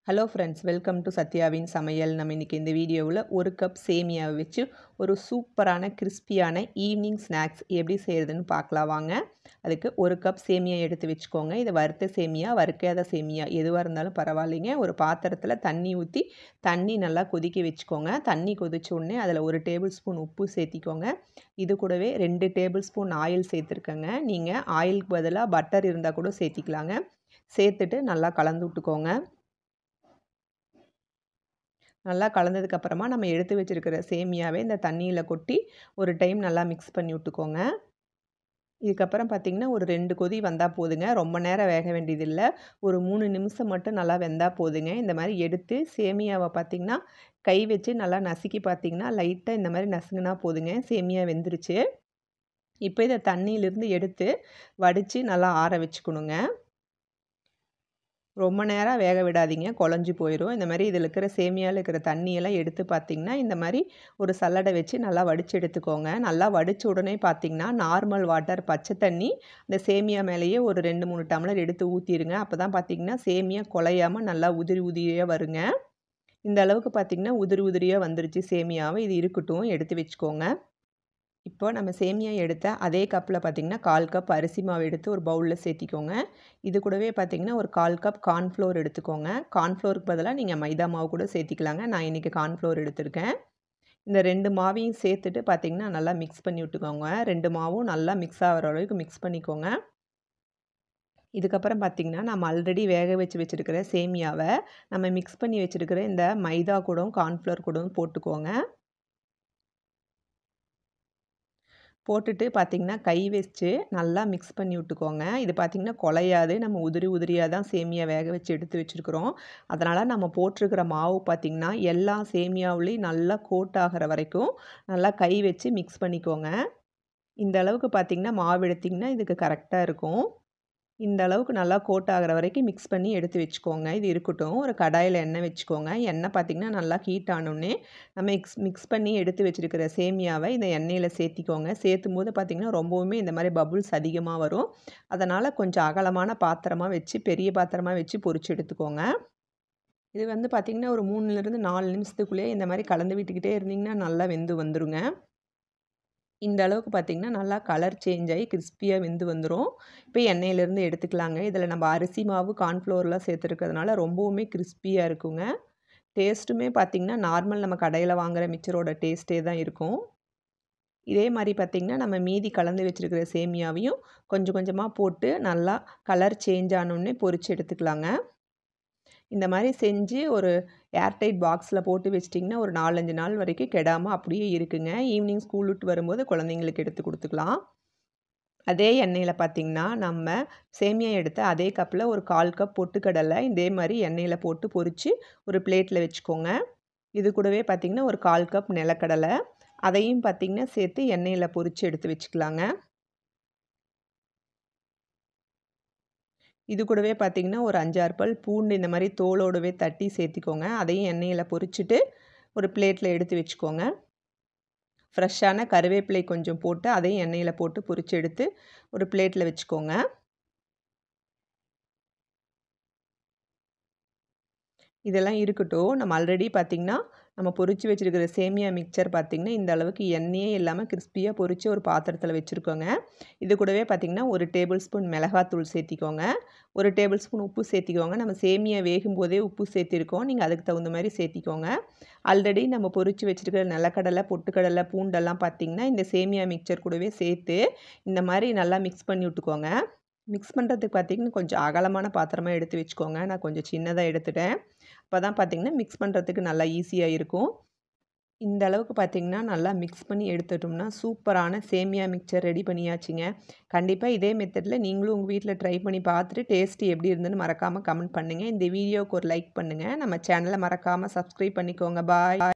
hello friends welcome to சத்யாவின் சமையல் நம்ம இன்றைக்கி இந்த வீடியோவில் ஒரு கப் சேமியாவை வச்சு ஒரு சூப்பரான கிறிஸ்பியான ஈவினிங் ஸ்நாக்ஸ் எப்படி செய்கிறதுன்னு பார்க்கலாம் வாங்க அதுக்கு ஒரு கப் சேமியா எடுத்து வச்சுக்கோங்க இது வறுத்த சேமியா வறுக்காத சேமியா எதுவாக இருந்தாலும் பரவாயில்லைங்க ஒரு பாத்திரத்தில் தண்ணி ஊற்றி தண்ணி நல்லா கொதிக்க வச்சுக்கோங்க தண்ணி கொதிச்ச உடனே அதில் ஒரு டேபிள் ஸ்பூன் உப்பு சேர்த்திக்கோங்க இது கூடவே ரெண்டு டேபிள் ஸ்பூன் ஆயில் சேர்த்துருக்கேங்க நீங்கள் ஆயிலுக்கு பதிலாக பட்டர் இருந்தால் கூட சேர்த்திக்கலாங்க சேர்த்துட்டு நல்லா கலந்து விட்டுக்கோங்க நல்லா கலந்ததுக்கப்புறமா நம்ம எடுத்து வச்சுருக்கிற சேமியாவை இந்த தண்ணியில் கொட்டி ஒரு டைம் நல்லா மிக்ஸ் பண்ணி விட்டுக்கோங்க இதுக்கப்புறம் பார்த்திங்கன்னா ஒரு ரெண்டு கொதி வந்தால் போதுங்க ரொம்ப நேரம் வேக வேண்டியதில்லை ஒரு மூணு நிமிஷம் மட்டும் நல்லா வெந்தால் போதுங்க இந்த மாதிரி எடுத்து சேமியாவை பார்த்திங்கன்னா கை வச்சு நல்லா நசுக்கி பார்த்திங்கன்னா லைட்டாக இந்த மாதிரி நசுங்கினா போதுங்க சேமியா வெந்துருச்சு இப்போ இதை தண்ணியிலேருந்து எடுத்து வடித்து நல்லா ஆற வச்சுக்கணுங்க ரொம்ப நேரம் வேக விடாதீங்க குழஞ்சி போயிடும் இந்த மாதிரி இதில் இருக்கிற சேமியாவில் இருக்கிற தண்ணியெல்லாம் எடுத்து பார்த்திங்கன்னா இந்த மாதிரி ஒரு சல்லடை வச்சு நல்லா வடித்து எடுத்துக்கோங்க நல்லா வடித்த உடனே பார்த்திங்கன்னா நார்மல் வாட்டர் பச்சை தண்ணி இந்த சேமியா மேலேயே ஒரு ரெண்டு மூணு டம்ளர் எடுத்து ஊற்றிடுங்க அப்போ தான் பார்த்திங்கன்னா சேமியா குலையாமல் நல்லா உதிரி உதிரியாக வருங்க இந்த அளவுக்கு பார்த்திங்கன்னா உதிரி உதிரியாக வந்துருச்சு சேமியாவை இது இருக்கட்டும் எடுத்து வச்சுக்கோங்க இப்போ நம்ம சேமியா எடுத்த அதே கப்பில் பார்த்திங்கன்னா கால் கப் அரிசி மாவு எடுத்து ஒரு பவுலில் சேர்த்திக்கோங்க இது கூடவே பார்த்திங்கன்னா ஒரு கால் கப் கார்ன்ஃப்ளோர் எடுத்துக்கோங்க கார்ன்ஃப்ளோருக்கு பதிலாக நீங்கள் மைதா மாவு கூட சேர்த்திக்கலாங்க நான் இன்றைக்கி கார்ன்ஃப்ளோர் எடுத்திருக்கேன் இந்த ரெண்டு மாவையும் சேர்த்துட்டு பார்த்திங்கன்னா நல்லா மிக்ஸ் பண்ணி விட்டுக்கோங்க ரெண்டு மாவும் நல்லா மிக்ஸ் ஆகிற அளவுக்கு மிக்ஸ் பண்ணிக்கோங்க இதுக்கப்புறம் பார்த்திங்கன்னா நம்ம ஆல்ரெடி வேக வச்சு வச்சுருக்கிற சேமியாவை நம்ம மிக்ஸ் பண்ணி வச்சுருக்கிற இந்த மைதா கூடவும் கார்ன்ஃப்ளவர் கூடவும் போட்டுக்கோங்க போட்டுட்டு பார்த்திங்கன்னா கை வச்சு நல்லா மிக்ஸ் பண்ணி விட்டுக்கோங்க இது பார்த்திங்கன்னா குலையாது நம்ம உதிரி உதிரியாக தான் சேமியா வேக வச்சு எடுத்து வச்சுருக்குறோம் அதனால் நம்ம போட்டிருக்கிற மாவு பார்த்திங்கன்னா எல்லா சேமியாவுலேயும் நல்லா கோட் ஆகிற வரைக்கும் நல்லா கை வச்சு மிக்ஸ் பண்ணிக்கோங்க இந்த அளவுக்கு பார்த்திங்கன்னா மாவு எடுத்திங்கன்னா இதுக்கு கரெக்டாக இருக்கும் இந்த அளவுக்கு நல்லா கோட் ஆகிற வரைக்கும் மிக்ஸ் பண்ணி எடுத்து வச்சுக்கோங்க இது இருக்கட்டும் ஒரு கடாயில் எண்ணெய் வச்சுக்கோங்க எண்ணெய் பார்த்திங்கன்னா நல்லா ஹீட் ஆனோடனே நம்ம மிக்ஸ் மிக்ஸ் பண்ணி எடுத்து வச்சுருக்கிற சேமியாவை இந்த எண்ணெயில் சேர்த்திக்கோங்க சேர்த்தும் போது பார்த்திங்கன்னா ரொம்பவுமே இந்த மாதிரி பபுள்ஸ் அதிகமாக வரும் அதனால் கொஞ்சம் அகலமான பாத்திரமாக வச்சு பெரிய பாத்திரமாக வச்சு பொரிச்சு எடுத்துக்கோங்க இது வந்து பார்த்திங்கன்னா ஒரு மூணுலேருந்து நாலு நிமிஷத்துக்குள்ளேயே இந்த மாதிரி கலந்து விட்டுக்கிட்டே இருந்திங்கன்னா நல்லா வெந்து வந்துடுங்க இந்த அளவுக்கு பார்த்திங்கன்னா நல்லா கலர் சேஞ்ச் ஆகி கிறிஸ்பியாக வெந்து வந்துடும் இப்போ எண்ணெயிலேருந்து எடுத்துக்கலாங்க இதில் நம்ம அரிசி மாவு கார்ன்ஃப்ளோர்லாம் சேர்த்துருக்கிறதுனால ரொம்பவுமே கிறிஸ்பியாக இருக்குங்க டேஸ்ட்டுமே பார்த்திங்கன்னா நார்மல் நம்ம கடையில் வாங்குகிற மிச்சரோட டேஸ்ட்டே தான் இருக்கும் இதே மாதிரி பார்த்திங்கன்னா நம்ம மீதி கலந்து வச்சுருக்கிற சேமியாவையும் கொஞ்சம் கொஞ்சமாக போட்டு நல்லா கலர் சேஞ்ச் ஆனோடனே பொரித்து எடுத்துக்கலாங்க இந்த மாதிரி செஞ்சு ஒரு ஏர்டைட் பாக்ஸில் போட்டு வச்சிட்டிங்கன்னா ஒரு நாலஞ்சு நாள் வரைக்கும் கெடாமல் அப்படியே இருக்குங்க ஈவினிங் ஸ்கூல் விட்டு வரும்போது குழந்தைங்களுக்கு எடுத்து கொடுத்துக்கலாம் அதே எண்ணெயில் பார்த்திங்கன்னா நம்ம சேமியா எடுத்து அதே கப்பில் ஒரு கால் கப் பொட்டுக்கடலை இதே மாதிரி எண்ணெயில் போட்டு பொரித்து ஒரு பிளேட்டில் வச்சுக்கோங்க இது கூடவே பார்த்திங்கன்னா ஒரு கால் கப் நிலக்கடலை அதையும் பார்த்திங்கன்னா சேர்த்து எண்ணெயில் பொரித்து எடுத்து வச்சுக்கலாங்க இது கூடவே பார்த்திங்கன்னா ஒரு அஞ்சாறு பல் பூண்டு இந்த மாதிரி தோலோடவே தட்டி சேர்த்திக்கோங்க அதையும் எண்ணெயில் பொரிச்சிட்டு ஒரு பிளேட்டில் எடுத்து வச்சுக்கோங்க ஃப்ரெஷ்ஷான கருவேப்பிலை கொஞ்சம் போட்டு அதையும் எண்ணெயில் போட்டு பொரிச்சு எடுத்து ஒரு பிளேட்டில் வச்சுக்கோங்க இதெல்லாம் இருக்கட்டும் நம்ம ஆல்ரெடி பார்த்திங்கன்னா நம்ம பொரிச்சு வச்சுருக்கிற சேமியா மிக்சர் பார்த்திங்கன்னா இந்த அளவுக்கு எண்ணெயே இல்லாமல் கிறிஸ்பியாக பொரித்து ஒரு பாத்திரத்தில் வச்சுருக்கோங்க இது கூடவே பார்த்திங்கன்னா ஒரு டேபிள் ஸ்பூன் மிளகாத்தூள் சேர்த்திக்கோங்க ஒரு டேபிள் ஸ்பூன் உப்பு சேர்த்திக்கோங்க நம்ம சேமியா வேகும் போதே உப்பு சேர்த்திருக்கோம் நீங்கள் அதுக்கு தகுந்த மாதிரி சேர்த்திக்கோங்க ஆல்ரெடி நம்ம பொரிச்சு வச்சுருக்கிற நிலக்கடலை பொட்டுக்கடலை பூண்டெல்லாம் பார்த்திங்கன்னா இந்த சேமியா மிக்சர் கூடவே சேர்த்து இந்த மாதிரி நல்லா மிக்ஸ் பண்ணி விட்டுக்கோங்க மிக்ஸ் பண்ணுறதுக்கு பார்த்திங்கன்னா கொஞ்சம் அகலமான பாத்திரமாக எடுத்து வச்சுக்கோங்க நான் கொஞ்சம் சின்னதாக எடுத்துட்டேன் அப்போ தான் பார்த்திங்கன்னா மிக்ஸ் பண்ணுறதுக்கு நல்லா ஈஸியாக இருக்கும் இந்த அளவுக்கு பார்த்திங்கன்னா நல்லா மிக்ஸ் பண்ணி எடுத்துட்டோம்னா சூப்பரான சேமியா மிக்சர் ரெடி பண்ணியாச்சுங்க கண்டிப்பாக இதே மெத்தடில் நீங்களும் உங்கள் வீட்டில் ட்ரை பண்ணி பார்த்துட்டு டேஸ்ட்டு எப்படி இருந்துன்னு மறக்காமல் கமெண்ட் பண்ணுங்கள் இந்த வீடியோவுக்கு ஒரு லைக் பண்ணுங்கள் நம்ம சேனலை மறக்காமல் சப்ஸ்கிரைப் பண்ணிக்கோங்க பாய்